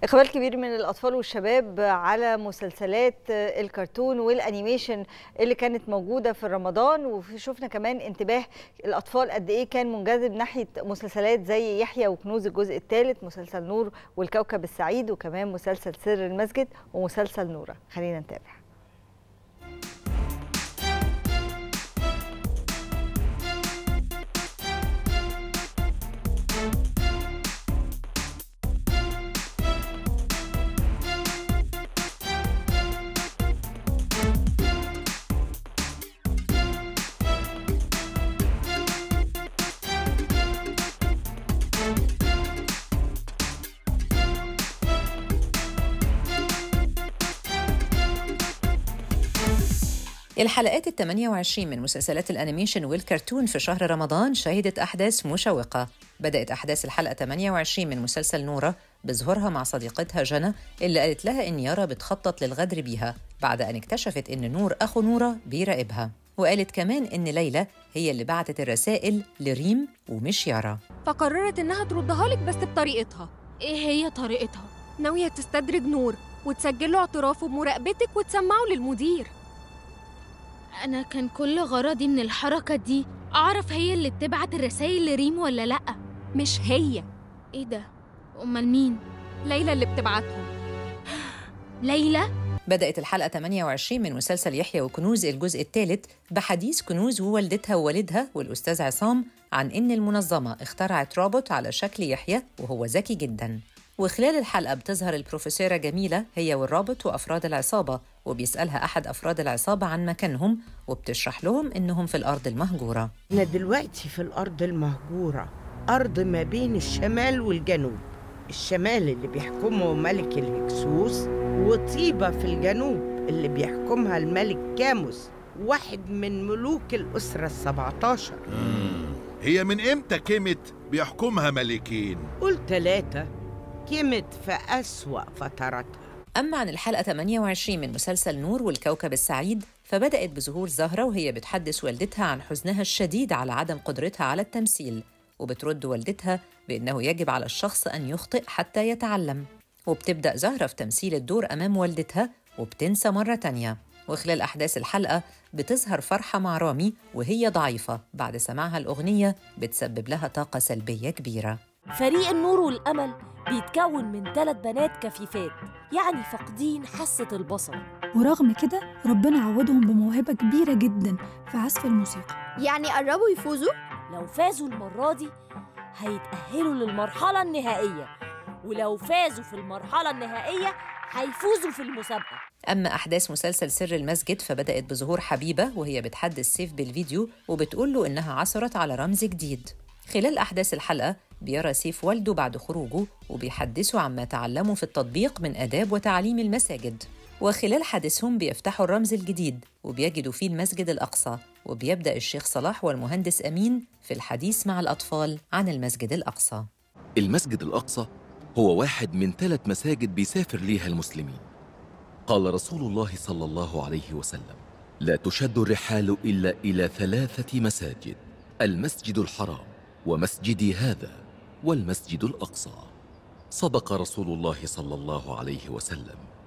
إقبال كبير من الأطفال والشباب على مسلسلات الكرتون والأنيميشن اللي كانت موجودة في رمضان وشفنا كمان انتباه الأطفال قد إيه كان منجذب ناحية مسلسلات زي يحيى وكنوز الجزء الثالث مسلسل نور والكوكب السعيد وكمان مسلسل سر المسجد ومسلسل نورة خلينا نتابع الحلقات ال 28 من مسلسلات الأنيميشن والكرتون في شهر رمضان شهدت أحداث مشوقة بدأت أحداث الحلقة 28 من مسلسل نورة بظهورها مع صديقتها جنى اللي قالت لها إن يارا بتخطط للغدر بيها بعد أن اكتشفت إن نور أخو نورة بيراقبها وقالت كمان إن ليلى هي اللي بعتت الرسائل لريم ومش يارا فقررت إنها تردها لك بس بطريقتها إيه هي طريقتها؟ ناوية تستدرج نور وتسجل له اعترافه بمراقبتك وتسمعه للمدير أنا كان كل غرضي من الحركة دي أعرف هي اللي بتبعت الرسايل لريم ولا لأ مش هي إيه ده؟ أمال مين؟ ليلى اللي بتبعتهم ليلى؟ بدأت الحلقة 28 من مسلسل يحيى وكنوز الجزء الثالث بحديث كنوز ووالدتها ووالدها والأستاذ عصام عن إن المنظمة اخترعت روبوت على شكل يحيى وهو ذكي جدا وخلال الحلقة بتظهر البروفيسورة جميلة هي والرابط وأفراد العصابة وبيسألها أحد أفراد العصابة عن مكانهم وبتشرح لهم إنهم في الأرض المهجورة احنا دلوقتي في الأرض المهجورة أرض ما بين الشمال والجنوب الشمال اللي بيحكمه ملك الهكسوس وطيبة في الجنوب اللي بيحكمها الملك كاموس واحد من ملوك الأسرة السبعتاشر مم. هي من امتى كيمت بيحكمها ملكين قول تلاتة كمت في أسوأ فتراتها أما عن الحلقة 28 من مسلسل نور والكوكب السعيد فبدأت بظهور زهرة وهي بتحدث والدتها عن حزنها الشديد على عدم قدرتها على التمثيل وبترد والدتها بأنه يجب على الشخص أن يخطئ حتى يتعلم وبتبدأ زهرة في تمثيل الدور أمام والدتها وبتنسى مرة تانية وخلال أحداث الحلقة بتظهر فرحة مع رامي وهي ضعيفة بعد سماعها الأغنية بتسبب لها طاقة سلبية كبيرة فريق النور والأمل بيتكون من ثلاث بنات كفيفات يعني فاقدين حاسة البصر ورغم كده ربنا عوضهم بموهبة كبيرة جدا في عزف الموسيقى يعني قربوا يفوزوا؟ لو فازوا المرة دي هيتأهلوا للمرحلة النهائية ولو فازوا في المرحلة النهائية هيفوزوا في المسابقة أما أحداث مسلسل سر المسجد فبدأت بظهور حبيبة وهي بتحدث سيف بالفيديو وبتقول له إنها عثرت على رمز جديد خلال أحداث الحلقة بيرى سيف والده بعد خروجه وبيحدثه عما تعلمه في التطبيق من آداب وتعليم المساجد وخلال حديثهم بيفتحوا الرمز الجديد وبيجدوا فيه المسجد الأقصى وبيبدأ الشيخ صلاح والمهندس أمين في الحديث مع الأطفال عن المسجد الأقصى المسجد الأقصى هو واحد من ثلاث مساجد بيسافر ليها المسلمين قال رسول الله صلى الله عليه وسلم لا تشد الرحال إلا إلى ثلاثة مساجد المسجد الحرام ومسجدي هذا والمسجد الأقصى صدق رسول الله صلى الله عليه وسلم